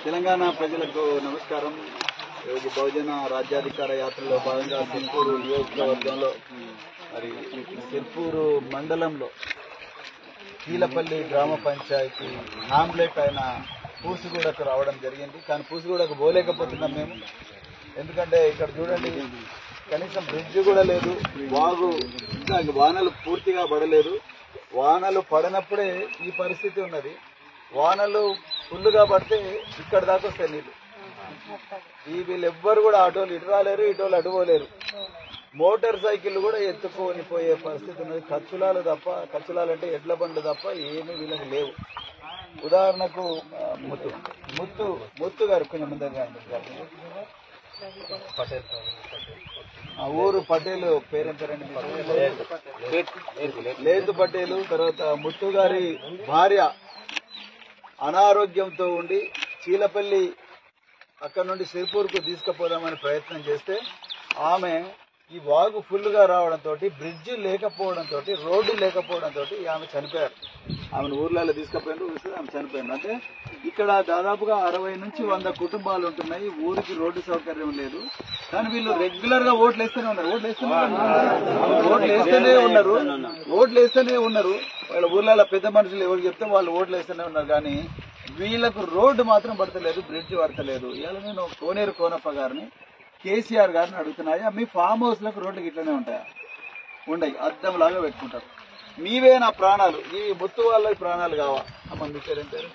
తెలంగాణ ప్రజలకు నమస్కారం ఈరోజు బహుజన రాజ్యాధికార యాత్రలో భాగంగా సిర్పూరు నియోజకవర్గంలో మరి సిర్పూరు మండలంలో కీలపల్లి గ్రామ పంచాయతీ ఆమ్లెట్ అయిన పూసిగూడకు రావడం జరిగింది కానీ పూసిగూడకు పోలేకపోతున్నాం మేము ఎందుకంటే ఇక్కడ చూడండి కనీసం బ్రిడ్జ్ కూడా లేదు వాగు ఇంకా వానలు పూర్తిగా పడలేదు వానలు పడనప్పుడే ఈ పరిస్థితి ఉన్నది వానలు ఫుల్గా పడితే ఇక్కడ దాకా వస్తాయి నీళ్ళు ఈ వీళ్ళు ఎవ్వరు కూడా ఆటోలు ఇటు రాలేరు ఇటోలు అటు పోలేరు మోటార్ సైకిల్ కూడా ఎత్తుకొని పోయే పరిస్థితి ఉన్నది ఖర్చులాలు తప్ప ఖర్చులాలు అంటే ఎడ్ల బండ్లు తప్ప ఏమీ వీళ్ళకి లేవు ఉదాహరణకు ఆ, ముత్తు ముత్తు ముత్తు గారు కొంచెం ముందుగా పటేల్ ఆ ఊరు పటేల్ పేరేం పేరండి మీకు? లేదు పటేలు తర్వాత ముత్తు గారి భార్య అనారోగ్యంతో ఉండి చీలపల్లి అక్కడ నుండి సిరిపూర్కు తీసుకుపోదామని ప్రయత్నం చేస్తే ఆమె ఈ వాగు ఫుల్గా రావడంతో బ్రిడ్జ్ లేకపోవడంతో రోడ్డు లేకపోవడంతో ఆమె చనిపోయారు ఆమెను ఊర్లలో తీసుకుపోయిన చూస్తే ఆమె చనిపోయింది అంటే ఇక్కడ దాదాపుగా అరవై నుంచి వంద కుటుంబాలు ఉంటున్నాయి ఊరికి రోడ్డు సౌకర్యం లేదు కానీ వీళ్ళు రెగ్యులర్ గా ఓట్లు వేస్తూనే ఉన్నారు ఓట్లు వేస్తూనే ఉన్నారు ఓట్లు వేస్తూనే ఉన్నారు ఓట్లు వేస్తూనే ఉన్నారు వాళ్ళ ఊర్లలో పెద్ద మనుషులు ఎవరు చెప్తే వాళ్ళు ఓట్లు వేస్తూనే ఉన్నారు కానీ వీళ్ళకు రోడ్డు మాత్రం పడతలేదు బ్రిడ్జ్ పడతలేదు ఇవాళ నేను కోనేరు కోనప్ప గారిని కేసీఆర్ గారిని అడుగుతున్నాయా మీ ఫామ్ హౌస్ లకు రోడ్లు ఇట్లనే ఉంటాయా ఉండయి అద్దం లాగా పెట్టుకుంటారు మీవే నా ప్రాణాలు ఈ ముత్తు వాళ్ళ ప్రాణాలు కావా అమ్మ మీ పేరు ఏం పేరు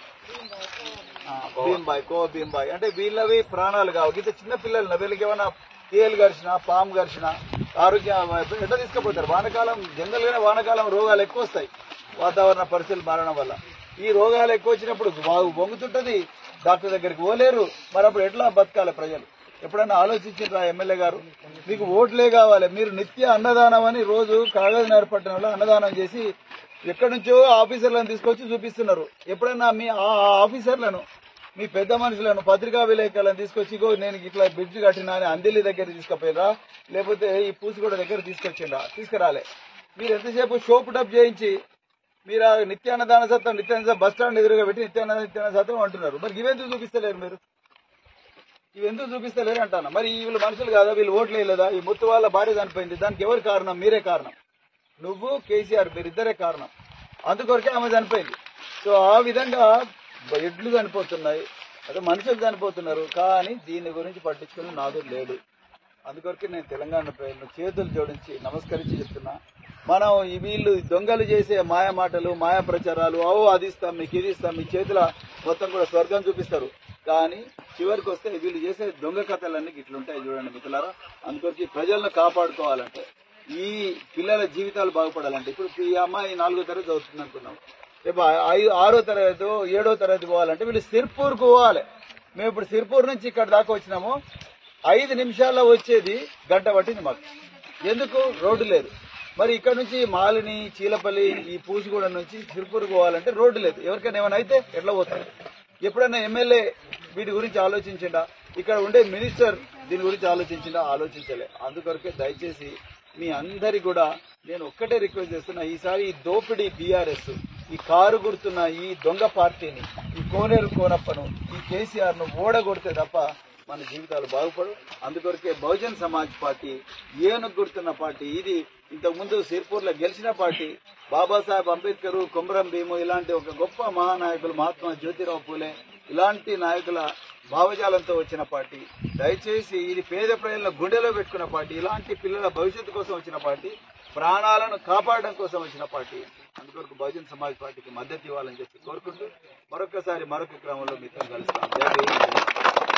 ఆ, భీంబాయ్ కో భీంబాయ్ అంటే వీళ్ళవి ప్రాణాలు కావు ఇంత చిన్న పిల్లలు వీళ్ళకి ఏమైనా తేలు గరిచిన పాము గరిచిన ఆరోగ్యం ఎట్లా తీసుకుపోతారు వానకాలం జనరల్గానే వానకాలం రోగాలు ఎక్కువ వస్తాయి వాతావరణ పరిస్థితులు మారడం వల్ల ఈ రోగాలు ఎక్కువ వచ్చినప్పుడు బాగు పొంగుతుంటది డాక్టర్ దగ్గరికి పోలేరు మరి అప్పుడు ఎట్లా బతకాలి ప్రజలు ఎప్పుడైనా ఆలోచించారా ఎమ్మెల్యే గారు మీకు ఓట్లే కావాలి మీరు నిత్య అన్నదానం అని రోజు కాగజ్ నేర్పట్టణంలో అన్నదానం చేసి ఎక్కడి నుంచో ఆఫీసర్లను తీసుకొచ్చి చూపిస్తున్నారు ఎప్పుడైనా మీ ఆ ఆ ఆఫీసర్లను మీ పెద్ద మనుషులను పత్రికా విలేకరులను తీసుకొచ్చి ఇగో నేను ఇట్లా బ్రిడ్జ్ కట్టినా అని అందిల్లి దగ్గర తీసుకుపోయిరా లేకపోతే ఈ పూసిగూడ దగ్గర తీసుకొచ్చిండ్రా తీసుకురాలే మీరు ఎంతసేపు షోప్ డప్ చేయించి మీరు ఆ నిత్యాన్నదాన సత్వం నిత్యాన్న బస్ స్టాండ్ ఎదురుగా పెట్టి నిత్యాన్న నిత్యాన్న సత్వం అంటున్నారు మరి ఇవెందుకు చూపిస్తలేరు మీరు ఇవి ఎందుకు చూపిస్తలేరు అంటాను మరి వీళ్ళు మనుషులు కాదా వీళ్ళు ఓట్లు వేయలేదా ఈ ముత్తు వాళ్ళ భార్య చనిపోయింది దానికి ఎవరు కారణం మీరే కారణం నువ్వు కేసీఆర్ మీరిద్దరే కారణం అందుకొరకే ఆమె చనిపోయింది సో ఆ విధంగా ఎడ్లు చనిపోతున్నాయి అదే మనుషులు చనిపోతున్నారు కానీ దీని గురించి పట్టించుకుని నాదు లేడు అందుకొరకే నేను తెలంగాణ ప్రజలను చేతులు జోడించి నమస్కరించి చెప్తున్నా మనం ఈ వీళ్ళు దొంగలు చేసే మాయ మాటలు మాయా ప్రచారాలు అవో అది ఇస్తాం మీకు ఇది ఇస్తాం మీ చేతుల మొత్తం కూడా స్వర్గం చూపిస్తారు కానీ చివరికి వస్తే వీళ్ళు చేసే దొంగ కథలన్నీ ఇట్లుంటాయి చూడండి మిత్రులారా అందుకొరికి ప్రజలను కాపాడుకోవాలంటే ఈ పిల్లల జీవితాలు బాగుపడాలంటే ఇప్పుడు ఈ అమ్మాయి నాలుగో తరగతి చదువుతుంది అనుకున్నాం రేపు ఐదు ఆరో తరగతి ఏడో తరగతి పోవాలంటే వీళ్ళు సిర్పూర్కు పోవాలి మేము ఇప్పుడు సిర్పూర్ నుంచి ఇక్కడ దాకా వచ్చినాము ఐదు నిమిషాల్లో వచ్చేది గంట పట్టింది మాకు ఎందుకు రోడ్డు లేదు మరి ఇక్కడ నుంచి మాలిని చీలపల్లి ఈ పూసిగూడ నుంచి సిరిపూర్ పోవాలంటే రోడ్డు లేదు ఎవరికైనా ఏమైనా అయితే ఎట్లా పోతారు ఎప్పుడైనా ఎమ్మెల్యే వీటి గురించి ఆలోచించిండా ఇక్కడ ఉండే మినిస్టర్ దీని గురించి ఆలోచించిండా ఆలోచించలే అందుకొరకే దయచేసి మీ అందరి కూడా నేను ఒక్కటే రిక్వెస్ట్ చేస్తున్నా ఈసారి ఈ దోపిడీ బీఆర్ఎస్ ఈ కారు గుర్తున్న ఈ దొంగ పార్టీని ఈ కోనేరు కోనప్పను ఈ కేసీఆర్ ను ఓడగొడితే తప్ప మన జీవితాలు బాగుపడు అందుకొరకే బహుజన్ సమాజ్ పార్టీ ఏనుగు గుర్తున్న పార్టీ ఇది ఇంతకు ముందు సిర్పూర్ లో గెలిచిన పార్టీ బాబాసాహెబ్ అంబేద్కర్ కుమరం భీము ఇలాంటి ఒక గొప్ప మహానాయకులు మహాత్మా జ్యోతిరావు పూలే ఇలాంటి నాయకుల భావజాలంతో వచ్చిన పార్టీ దయచేసి ఇది పేద ప్రజల గుండెలో పెట్టుకున్న పార్టీ ఇలాంటి పిల్లల భవిష్యత్తు కోసం వచ్చిన పార్టీ ప్రాణాలను కాపాడడం కోసం వచ్చిన పార్టీ అందుకొరకు బహుజన్ సమాజ్ పార్టీకి మద్దతు ఇవ్వాలని చెప్పి కోరుకుంటూ మరొకసారి మరొక క్రమంలో మీతో కలుస్తాం జై భీమ్, జై